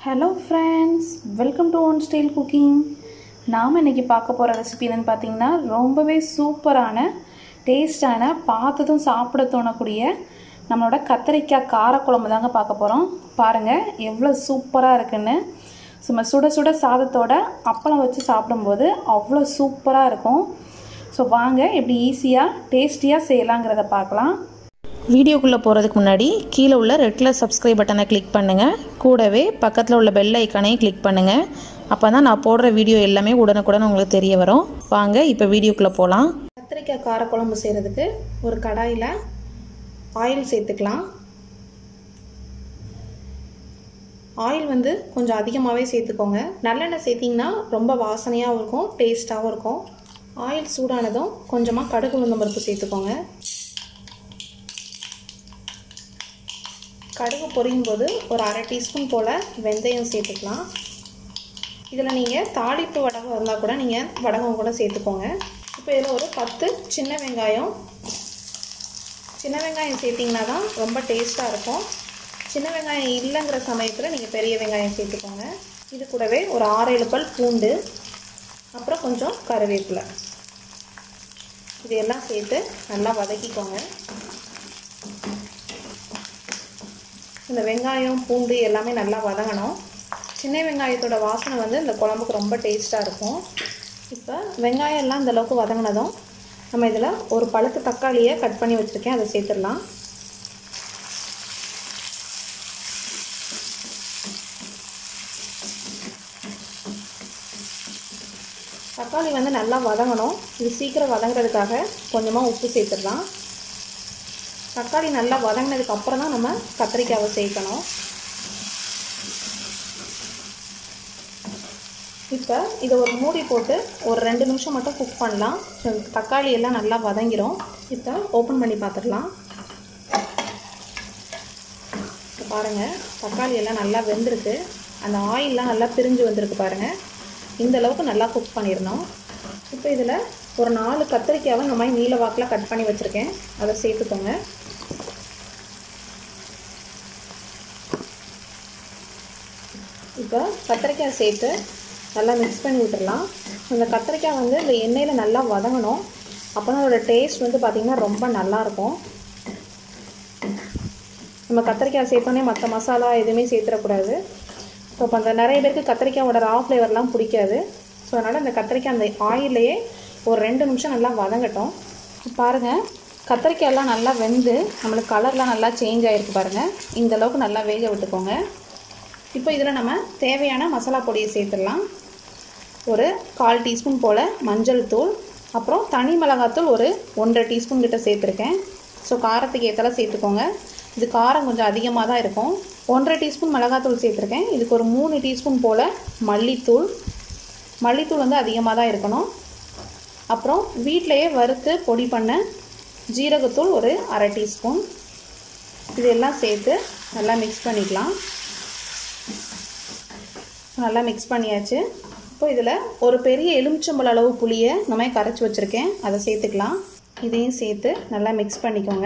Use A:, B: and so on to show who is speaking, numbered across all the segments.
A: hello friends welcome to own style cooking நாம் இன்றைக்கி பார்க்க போகிற ரெசிபி என்னென்னு பார்த்தீங்கன்னா ரொம்பவே சூப்பரான டேஸ்டான பார்த்ததும் சாப்பிட தோணக்கூடிய நம்மளோட கத்திரிக்காய் காரக்குழம்பு தாங்க பார்க்க போகிறோம் பாருங்கள் எவ்வளோ சூப்பராக இருக்குன்னு சும்மா சுட சுட சாதத்தோட அப்பளம் வச்சு சாப்பிடும்போது அவ்வளோ சூப்பராக இருக்கும் ஸோ வாங்க எப்படி ஈஸியாக டேஸ்டியாக செய்யலாங்கிறத பார்க்கலாம்
B: வீடியோக்குள்ளே போகிறதுக்கு முன்னாடி கீழே உள்ள ரெட் கலர் சப்ஸ்கிரைப் பட்டனை கிளிக் பண்ணுங்கள் கூடவே பக்கத்தில் உள்ள பெல் ஐக்கானையும் கிளிக் பண்ணுங்கள் அப்போ தான் நான் போடுற வீடியோ எல்லாமே உடனுக்குடன் உங்களுக்கு தெரிய வரும் வாங்க இப்போ வீடியோக்குள்ளே போகலாம்
A: கத்திரிக்காய் காரக்குழம்பு செய்கிறதுக்கு ஒரு கடாயில் ஆயில் சேர்த்துக்கலாம் ஆயில் வந்து கொஞ்சம் அதிகமாகவே சேர்த்துக்கோங்க நல்லெண்ணெய் சேர்த்திங்கன்னா ரொம்ப வாசனையாகவும் இருக்கும் டேஸ்ட்டாகவும் இருக்கும் ஆயில் சூடானதும் கொஞ்சமாக கடுகு உளுந்தம் பருப்பு சேர்த்துக்கோங்க கடுகு பொரியும் போது ஒரு அரை டீஸ்பூன் போல் வெந்தயம் சேர்த்துக்கலாம் இதில் நீங்கள் தாளிப்பு வடகம் இருந்தால் கூட நீங்கள் வடகம் கூட சேர்த்துக்கோங்க இப்போ இதில் ஒரு பத்து சின்ன வெங்காயம் சின்ன வெங்காயம் சேர்த்திங்கன்னா தான் ரொம்ப டேஸ்ட்டாக இருக்கும் சின்ன வெங்காயம் இல்லைங்கிற சமயத்தில் நீங்கள் பெரிய வெங்காயம் சேர்த்துக்கோங்க இது கூடவே ஒரு ஆறு ஏழு பல் பூண்டு அப்புறம் கொஞ்சம் கருவேப்பிலை இது எல்லாம் சேர்த்து நல்லா வதக்கிக்கோங்க இந்த வெங்காயம் பூண்டு எல்லாமே நல்லா வதங்கணும் சின்ன வெங்காயத்தோட வாசனை வந்து இந்த குழம்புக்கு ரொம்ப டேஸ்ட்டாக இருக்கும் இப்போ வெங்காயம் எல்லாம் இந்த அளவுக்கு வதங்கினதும் நம்ம இதில் ஒரு பழுத்து தக்காளியை கட் பண்ணி வச்சுருக்கேன் அதை சேர்த்துடலாம் தக்காளி வந்து நல்லா வதங்கணும் இது சீக்கிரம் வதங்குறதுக்காக கொஞ்சமாக உப்பு சேர்த்துடலாம் தக்காளி நல்லா வதங்கினதுக்கு அப்புறம் தான் நம்ம கத்திரிக்காவை சேர்க்கணும் இப்போ இதை ஒரு மூடி போட்டு ஒரு ரெண்டு நிமிஷம் மட்டும் குக் பண்ணலாம் தக்காளி எல்லாம் நல்லா வதங்கிரும் இப்போ ஓப்பன் பண்ணி பார்த்துடலாம் இப்போ பாருங்கள் தக்காளி எல்லாம் நல்லா வெந்திருக்கு அந்த ஆயிலெலாம் நல்லா பிரிஞ்சு வந்திருக்கு பாருங்கள் இந்த அளவுக்கு நல்லா குக் பண்ணிடணும் இப்போ இதில் ஒரு நாலு கத்திரிக்காவை இந்த மாதிரி நீல வாக்கில் கட் பண்ணி வச்சுருக்கேன் அதை சேர்த்துக்கோங்க இப்போ கத்திரிக்காய் சேர்த்து நல்லா மிக்ஸ் பண்ணி விட்டுடலாம் இந்த கத்திரிக்காய் வந்து இந்த எண்ணெயில் நல்லா வதங்கணும் அப்போ தான் அதோடய டேஸ்ட் வந்து பார்த்திங்கன்னா ரொம்ப நல்லாயிருக்கும் நம்ம கத்திரிக்காய் சேர்த்தோன்னே மற்ற மசாலா எதுவுமே சேர்த்துடக்கூடாது இப்போ அந்த நிறைய பேருக்கு கத்திரிக்காயோட ரா ஃப்ளேவர்லாம் பிடிக்காது ஸோ அதனால் இந்த கத்திரிக்காய் அந்த ஆயிலையே ஒரு ரெண்டு நிமிஷம் நல்லா வதங்கட்டும் பாருங்கள் கத்திரிக்காயெல்லாம் நல்லா வெந்து நம்மளுக்கு கலர்லாம் நல்லா சேஞ்ச் ஆகிருக்கு பாருங்கள் இந்த அளவுக்கு நல்லா வேக விட்டுக்கோங்க இப்போ இதில் நம்ம தேவையான மசாலா பொடியை சேர்த்துடலாம் ஒரு கால் டீஸ்பூன் போல் மஞ்சள் தூள் அப்புறம் தனி மிளகாத்தூள் ஒரு ஒன்றரை டீஸ்பூன் கிட்ட சேர்த்துருக்கேன் ஸோ காரத்துக்கு ஏற்றலாம் சேர்த்துக்கோங்க இது காரம் கொஞ்சம் அதிகமாக தான் இருக்கும் ஒன்றரை டீஸ்பூன் மிளகாத்தூள் சேர்த்துருக்கேன் இதுக்கு ஒரு மூணு டீஸ்பூன் போல் மல்லித்தூள் மல்லித்தூள் வந்து அதிகமாக தான் இருக்கணும் அப்புறம் வீட்டிலையே வறுத்து பொடி பண்ண ஜீரகத்தூள் ஒரு அரை டீஸ்பூன் இதெல்லாம் சேர்த்து நல்லா மிக்ஸ் பண்ணிக்கலாம் நல்லா மிக்ஸ் பண்ணியாச்சு இப்போ இதில் ஒரு பெரிய எலுமிச்சம்பழ அளவு புளியை இந்த மாதிரி கரைச்சி வச்சுருக்கேன் அதை சேர்த்துக்கலாம் இதையும் சேர்த்து நல்லா மிக்ஸ் பண்ணிக்கோங்க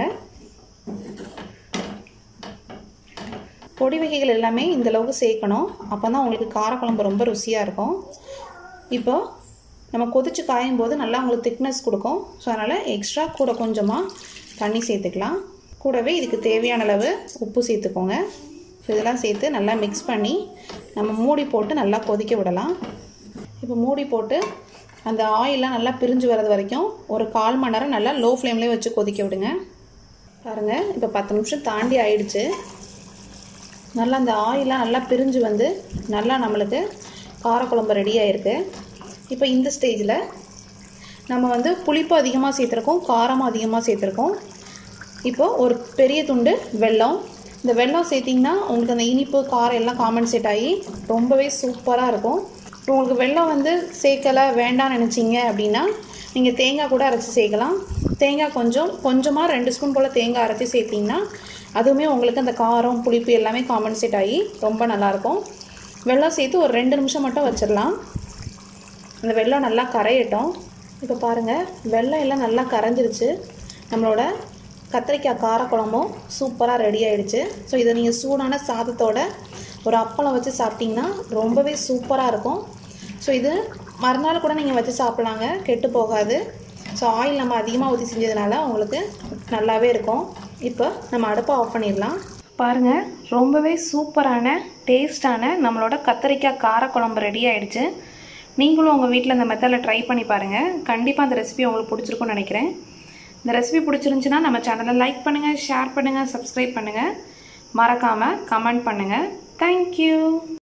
A: பொடி வகைகள் எல்லாமே இந்த அளவுக்கு சேர்க்கணும் அப்போ தான் உங்களுக்கு காரக்குழம்பு ரொம்ப ருசியாக இருக்கும் இப்போ நம்ம கொதிச்சு காயும் போது நல்லா உங்களுக்கு திக்னஸ் கொடுக்கும் ஸோ அதனால் எக்ஸ்ட்ரா கூட கொஞ்சமாக தண்ணி சேர்த்துக்கலாம் கூடவே இதுக்கு தேவையான அளவு உப்பு சேர்த்துக்கோங்க ஸோ இதெல்லாம் சேர்த்து நல்லா மிக்ஸ் பண்ணி நம்ம மூடி போட்டு நல்லா கொதிக்க விடலாம் இப்போ மூடி போட்டு அந்த ஆயிலெலாம் நல்லா பிரிஞ்சு வர்றது வரைக்கும் ஒரு கால் மணி நேரம் நல்லா லோ ஃப்ளேம்லேயே வச்சு கொதிக்க விடுங்க பாருங்கள் இப்போ பத்து நிமிஷம் தாண்டி ஆயிடுச்சு நல்லா அந்த ஆயிலாம் நல்லா பிரிஞ்சு வந்து நல்லா நம்மளுக்கு காரக்குழம்பு ரெடி ஆகிருக்கு இப்போ இந்த ஸ்டேஜில் நம்ம வந்து புளிப்பு அதிகமாக சேர்த்துருக்கோம் காரமும் அதிகமாக சேர்த்துருக்கோம் இப்போது ஒரு பெரிய துண்டு வெல்லம் இந்த வெல்லம் சேர்த்திங்கன்னா உங்களுக்கு அந்த இனிப்பு காரம் எல்லாம் காம்பன்சேட் ஆகி ரொம்பவே சூப்பராக இருக்கும் இப்போ உங்களுக்கு வெல்லம் வந்து சேர்க்கலை வேண்டாம்னு நினச்சிங்க அப்படின்னா நீங்கள் தேங்காய் கூட அரைச்சி சேர்க்கலாம் தேங்காய் கொஞ்சம் கொஞ்சமாக ரெண்டு ஸ்பூன் போல் தேங்காய் அரைச்சி சேர்த்திங்கன்னா அதுவுமே உங்களுக்கு அந்த காரம் புளிப்பு எல்லாமே காம்பன்சேட் ஆகி ரொம்ப நல்லாயிருக்கும் வெல்லம் சேர்த்து ஒரு ரெண்டு நிமிஷம் மட்டும் வச்சிடலாம் அந்த வெல்லம் நல்லா கரையட்டும் இப்போ பாருங்கள் வெல்லம் எல்லாம் நல்லா கரைஞ்சிருச்சு நம்மளோட கத்திரிக்காய் காரக்குழம்பும் சூப்பராக ரெடி ஆயிடுச்சு ஸோ இதை நீங்கள் சூடான சாதத்தோட ஒரு அப்பளம் வச்சு சாப்பிட்டிங்கன்னா ரொம்பவே சூப்பராக இருக்கும் ஸோ இது மறுநாள் கூட நீங்கள் வச்சு சாப்பிட்லாங்க கெட்டு போகாது ஸோ ஆயில் நம்ம அதிகமாக ஊற்றி செஞ்சதுனால உங்களுக்கு நல்லாவே இருக்கும் இப்போ நம்ம அடுப்பை ஆஃப் பண்ணிடலாம் பாருங்கள் ரொம்பவே சூப்பரான டேஸ்டான நம்மளோட கத்தரிக்காய் காரக்குழம்பு ரெடி ஆயிடுச்சு நீங்களும் உங்கள் வீட்டில் இந்த மெத்தடில் ட்ரை பண்ணி பாருங்கள் கண்டிப்பாக அந்த ரெசிபி உங்களுக்கு பிடிச்சிருக்கும்னு நினைக்கிறேன் இந்த ரெசிபி பிடிச்சிருந்துச்சுன்னா நம்ம சேனலை லைக் பண்ணுங்கள் ஷேர் பண்ணுங்கள் சப்ஸ்கிரைப் பண்ணுங்கள் மறக்காமல் கமெண்ட் பண்ணுங்கள் தேங்க்யூ